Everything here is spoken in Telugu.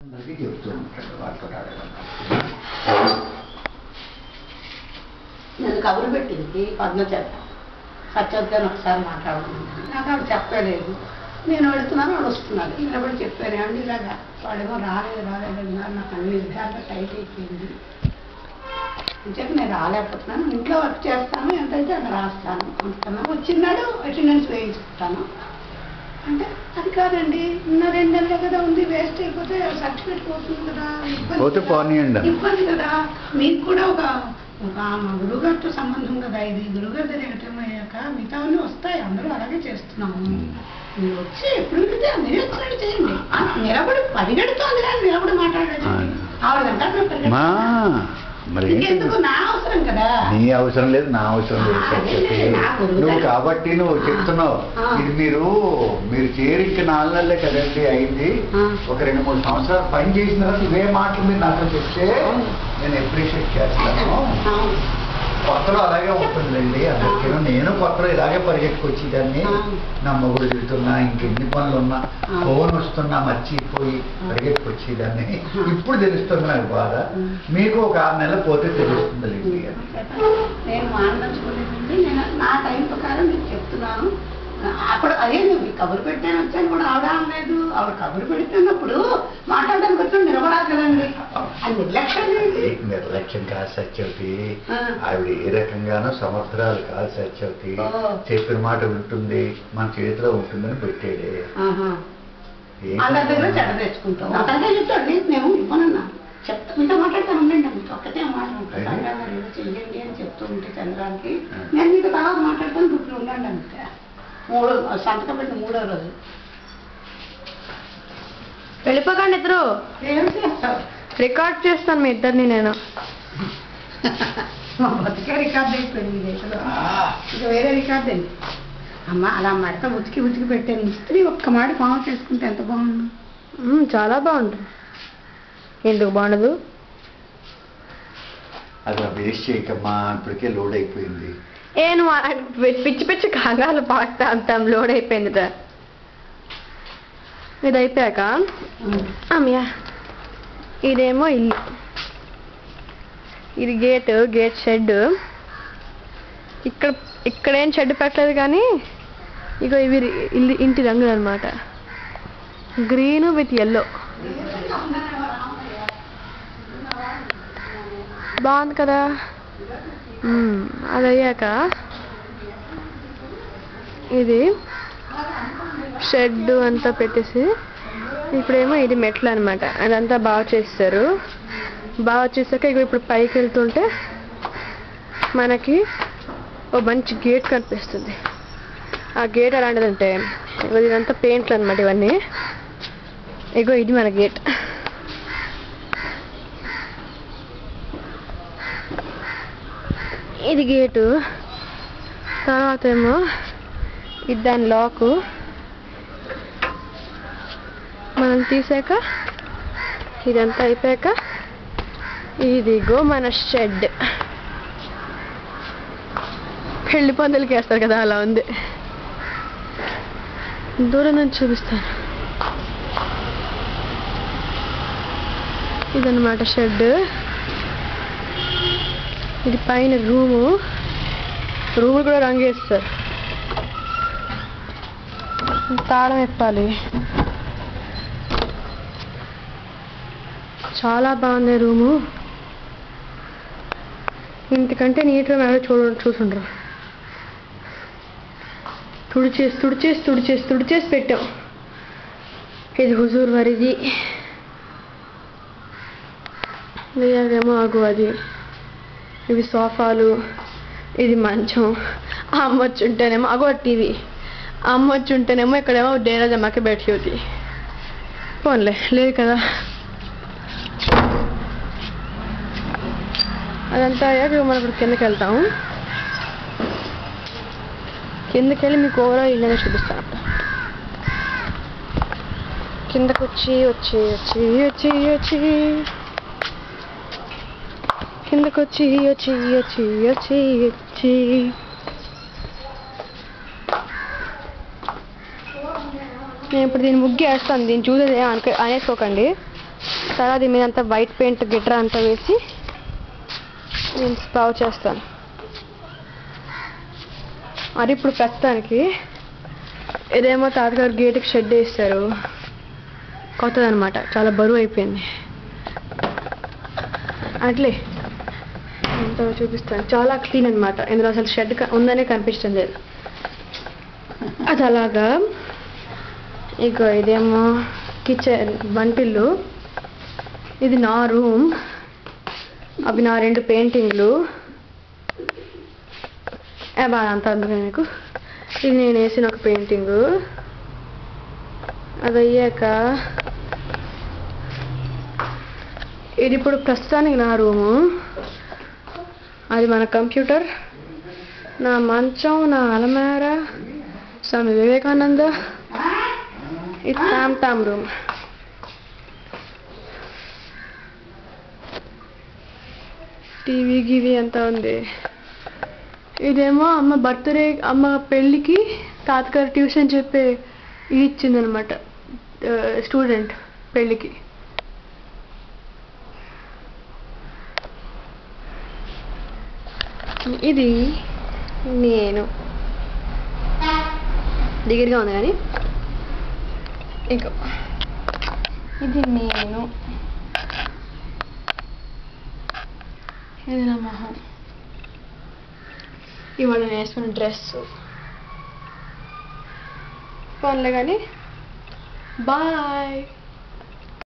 అందరికీ చెప్తూ ఉంటాడు వాళ్ళతో నేను కబురు పెట్టింది పద్మ చేత సత్యవతిని ఒకసారి మాట్లాడుకున్నాను నాకు ఆవిడ చెప్పలేదు నేను వెళుతున్నాను వాడు వస్తున్నాడు నిలబడి చెప్పాను ఏమండి ఇలాగా వాడేమో రాలేదు రాలేదు అన్నారు నాకు అన్ని విధాలుగా టైట్ అయిపోయింది చెప్పి నేను రాలేకపోతున్నాను ఇంట్లో వర్క్ చేస్తాను ఎంతైతే అక్కడ రాస్తాను అనుకున్నాను వచ్చినాడు అటెండెన్స్ వేయించుకుంటాను అంటే అది కాదండి ఉన్న రెండు నెలలే కదా ఉంది వేస్ట్ అయిపోతే సర్టిఫికేట్ పోతుంది కదా ఇబ్బంది పోతే కదా. పోనీయండి. ఇబ్బంది కదా మీకు కూడా ఒక ఒక మా గురుగారితో సంబంధం కదా ఇది గురుగారి దగ్గర రిటర్న్ అయ్యాక మిగతావన్నీ వస్తాయి అందరూ అలాగే చేస్తున్నాము మీరు వచ్చి ఎప్పుడు వెళ్తే మీరు వచ్చినట్టు చేయండి ఆ, నిలబడి పరిగెడుతోంది కానీ నిలబడి మాట్లాడలేదు ఆవిడ వెంటనే మా మరి ఏంటి? ఎందుకు నా అవసరం కదా నీ అవసరం లేదు నా అవసరం లేదు ఆ, సత్యవతి. అదే, నా గురువు నువ్వు గారు. కాబట్టి నువ్వు చెప్తున్నావు ఆ. ఇది మీరు మీరు చేరికి నాలుగు నెలలే కదండి అయింది ఆ. ఒక రెండు మూడు సంవత్సరాలు పని చేసిన తర్వాత ఇవే మాటలు మీరు నాతో చెప్తే అవును. నేను అప్రిషియేట్ చేస్తాను అవును. కొత్తలో అలాగే ఉంటుందండి అందరికీ నేను కొత్తలో ఇలాగే పరిగెట్టుకొచ్చేదాన్ని ఆ. నా మొగుడు తిడుతున్నా ఇంకెన్ని పనులు ఉన్నా ఆ. ఫోన్ వస్తున్నా మర్చిపోయి ఆ. పరిగెట్టుకొచ్చేదాన్ని ఆ. ఇప్పుడు తెలుస్తుంది నాకు బాధ ఉం. మీకు ఒక ఆరు నెలలు పోతే తెలుస్తుంది లేండి నేను మానదలుచుకోలేదండి నేను నా టైం ప్రకారం మీకు చెప్తున్నాను అప్పుడు అదే నువ్వు కబురు పెట్టాను వచ్చాను కూడా ఆవిడ అనలేదు ఆవిడ కబురు పెడుతున్నప్పుడు మాట్లాడడానికి వచ్చి నిలబడాలి కదండి అది నిర్లక్ష్యం ఏంటి నిర్లక్ష్యం కాదు సత్యవతి ఆ. ఆవిడ ఏ రకంగానో సమర్థరాలు కాదు సత్యవతి ఓ. చెప్పిన మాట ఉంటుంది మన చేతిలో ఉంటుందని పెట్టాడే ఆహా. ఏం అందరి దగ్గర చేద్దాం? చెడ్డ తెచ్చుకుంటాం అతనికే చెప్తాడు లేదు నేను ఇవ్వనన్నా చెప్తా మీతో మాట్లాడతాను ఉండండి మీతో ఒక్కటే మాట్లాడుతాను అయితే? చంద్రా గారు ఏదో చెయ్యండి అని చెప్తూ ఉంటే చంద్రానికి ఆ. నేను మీతో తర్వాత మాట్లాడతాను ఇప్పుడు ఉండండి అంతే మూడో సంతకం పెట్టిన మూడో రోజు వెళ్ళిపోకండి ఇద్దరు ఏం చేస్తావు రికార్డ్ చేస్తాను మీ ఇద్దరిని నేను మా బతికే రికార్డ్ అయిపోయింది ఈ దేశంలో ఆ. ఇక వేరే రికార్డ్ అండి అమ్మ అలా మడత ఉతికి ఉతికి పెట్టాను ఇస్త్రీ ఒక్క మాడి పాము చేసుకుంటే ఎంత బాగుండు మ్మ్, చాలా బాగుంటుంది ఎందుకు బాగుండదు అలా వేస్ట్ చేయకమ్మా ఇప్పటికే లోడ్ అయిపోయింది ఏ నువ్వు ఆ- పిచ్చి పిచ్చి కాగాలు పాడుతా అంత లోడ్ అయిపోయిందిట ఇది అయిపోయాక అమ్మయ్యా ఇదేమో ఇల్లు ఇది గేట్ గేట్ షెడ్ ఇక్కడ ఇక్కడ ఏం షెడ్ పెట్టలేదు కానీ ఇగో ఇవి రి- ఇల్లు ఇంటి రంగులు అనమాట గ్రీన్ విత్ ఎల్లో బాగుంది కదా మ్మ్. అది అయ్యాక ఇది షెడ్ అంతా పెట్టేసి ఇప్పుడేమో ఇది మెట్లు అనమాట అదంతా బాగా చేస్తారు బాగా చేశాక ఇక ఇప్పుడు పైకి వెళ్తుంటే మనకి ఓ మంచి గేట్ కనిపిస్తుంది ఆ గేట్ ఎలాంటిదంటే ఇగో ఇదంతా పెయింట్లు అనమాట ఇవన్నీ ఇగో ఇది మన గేట్ ఇది గేటు తర్వాత ఏమో ఇది దాని లాకు మనం తీసాక ఇదంతా అయిపోయాక ఇదిగో మన షెడ్ పెళ్లి పందులకి వేస్తారు కదా అలా ఉంది దూరం నుంచి చూపిస్తాను ఇదన్నమాట షెడ్ ఇది పైన రూము రూములు కూడా రంగు వేస్తారు తాళం ఎప్పాలి చాలా బాగుంది రూము ఇంతకంటే నీట్గా మేడం చూడ చూసుండ్రు తుడిచేసి తుడిచేసి తుడిచేసి తుడిచేసి పెట్టాం ఇది హుజూర్ వరిది వేరేమో ఆగు అది ఇవి సోఫాలు ఇది మంచం ఆ అమ్మ వచ్చి ఉంటేనేమో అగో టీవీ ఆ అమ్మ వచ్చి ఉంటేనేమో ఇక్కడేమో డేరా జమాకి బెట్టి అవుతుంది పోన్లే లేదు కదా అదంతా అయ్యాక ఇక మనం ఇప్పుడు కిందకి వెళ్తాము కిందకి వెళ్ళి మీకు ఓవరాల్ ఇల్లు చూపిస్తాను అప్పుడు కిందకు వచ్చి వచ్చి వచ్చి వచ్చి వచ్చి కిందకు వచ్చి వచ్చి వచ్చి వచ్చి వచ్చి నేను ఇప్పుడు దీన్ని ముగ్గు వేస్తాను దీన్ని చూసేది అనుక అనేసుకోకండి తర్వాత దీని మీద అంతా వైట్ పెయింట్ గిట్రా అంతా వేసి నేను బాగు చేస్తాను మరి ఇప్పుడు ప్రస్తుతానికి ఇదేమో తాతగారు గేటుకి షెడ్ వేస్తారు కొత్తదనమాట చాలా బరువు అయిపోయింది అట్లే అంతా చూపిస్తాను చాలా క్లీన్ అన్నమాట ఇందులో అసలు షెడ్ ఉందనే కనిపించడం లేదు అది అలాగా ఇక ఇదేమో కిచెన్ వంటిల్లు ఇది నా రూమ్ అవి నా రెండు పెయింటింగ్లు ఏ బాగా అంత అందుకే నీకు ఇది నేను వేసిన ఒక పెయింటింగు అది అయ్యాక ఇది ఇప్పుడు ప్రస్తుతానికి నా రూము అది మన కంప్యూటర్ నా మంచం నా అలమార స్వామి వివేకానంద ఇది టామ్ టామ్ రూమ్ టీవీ గివి అంతా ఉంది ఇదేమో అమ్మ బర్త్డే అమ్మ పెళ్ళికి తాతగారు ట్యూషన్ చెప్పే ఇది ఇచ్చిందనమాట స్టూడెంట్ పెళ్ళికి ఇది నేను దగ్గరగా ఉంది కానీ ఇంకా ఇది నేను ఇది నా మొహం ఇవాళ నేను వేసుకున్న డ్రెస్ పనులే కానీ బాయ్